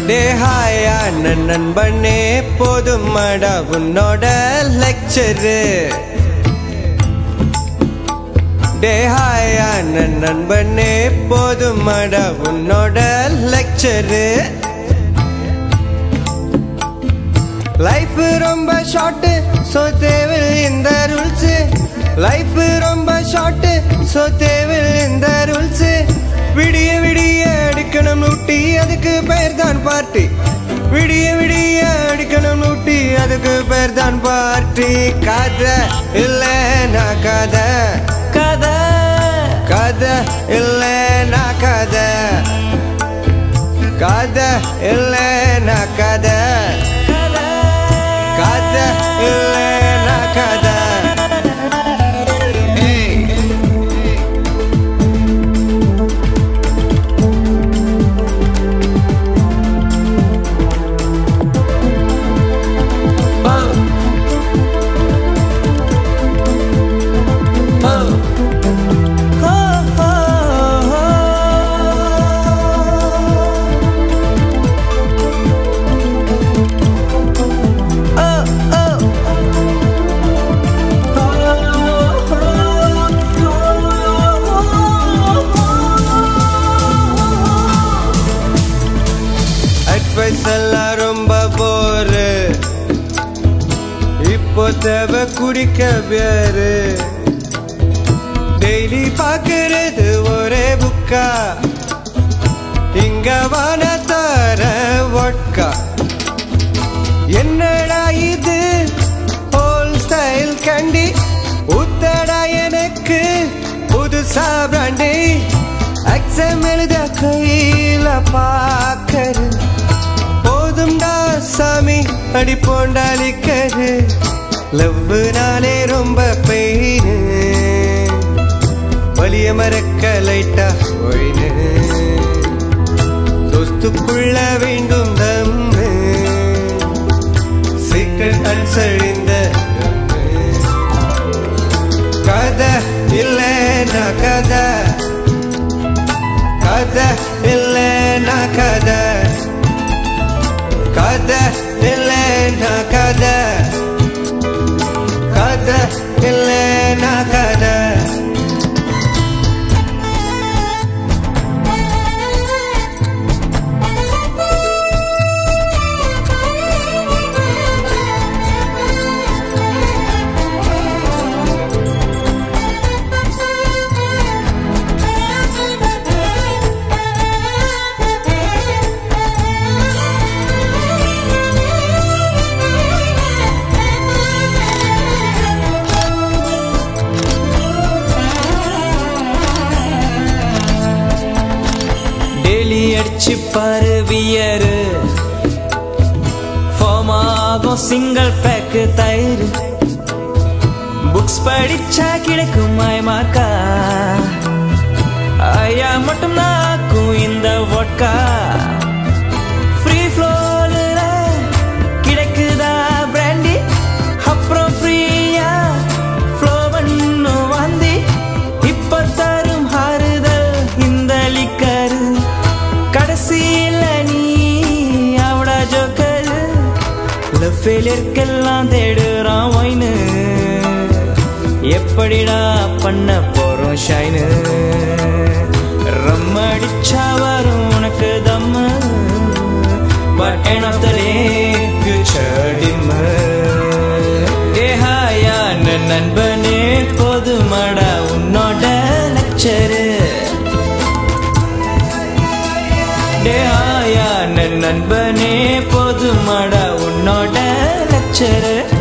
டே ஹாயா நன் நண்பனே போதுமடா உன்னோட லெக்சரு டே ஹாயா நன் நண்பனே போதுமடா உன்னோட லெக்சரு லைஃப் ரொம்ப ஷார்ட் சோ தேவில் இந்த ரூல்ஸ் லைஃப் ரொம்ப ஷார்ட் சோ தேவில் இந்த ரூல்ஸ் விடிய விடிய அடிக்கணும் நூட்டி அதுக்கு பேர் தான் பார்ட்டி விடிய விடிய அடிக்கணும் நூட்டி அதுக்கு பேர் தான் பார்ட்டி கதை இல்லைனா கதை கதை கதை இல்லைனா கதை கதை இல்லைனா கதை கதை கதை இல்லைனா கதை ஹோ, ஹோ, ஹோ. ஓ, ஓ. அட்வைஸ் எல்லாம் ரொம்ப போரு இப்போ தேவை குடிக்க பேரு டெய்லி பாக்குறது ஒரே புக்கா இங்க வான தர ஒட்கா என்னடா இது ஹோல் ஸ்டைல் கண்டி ஊத்தடா எனக்கு புதுசா பிராண்டி எக்ஸாம் எழுத கையில பாக்கரு போதும்டா சாமி அடி போண்டாலிக்கரு லவ்னாலே ரொம்ப பெயின் வலிய மறக்க லைட்டா போயினு தோஸ்துக்குள்ள வேண்டும் தம்மு சீக்கிரம் அன்சழிந்த கதை இல்லைனா கதை கதை இல்லைனா கதை கதை இல்லைனா கதை கதை இல்லைனா கதை டெய்லி அடிச்சு பாரு வியரு ஃபார்ம் ஆகும் சிங்கிள் பேக்கு தயிர் புக்ஸ் படிச்சா கிடைக்கும் மாயமாக்கா ஐயா மட்டும் நாக்கும் இந்த vodka ஃப்ரீ ஃப்ளோல கிடைக்குதா பிராண்டி அப்புறம் ஃப்ரீயா ஃப்ளோ பண்ணும் வாந்தி இப்ப தரும் ஆறுதல் இந்த லிக்கரு கடைசியில நீ அவட ஜோக்கர் லவ் ஃபெயிலியர்க்கெல்லாம் தேடுறான் ஒயினு எப்படிடா பண்ண போறோம் ஷைனு ரம் அடிச்சா வரும் உனக்கு தம்மு but end of the day future dim ஏஹாயா நண்பனே போதுமாடா உன்னோட லெக்சரு டேஹாயா நண்பனே போதுமாடா உன்னோட லெக்சரு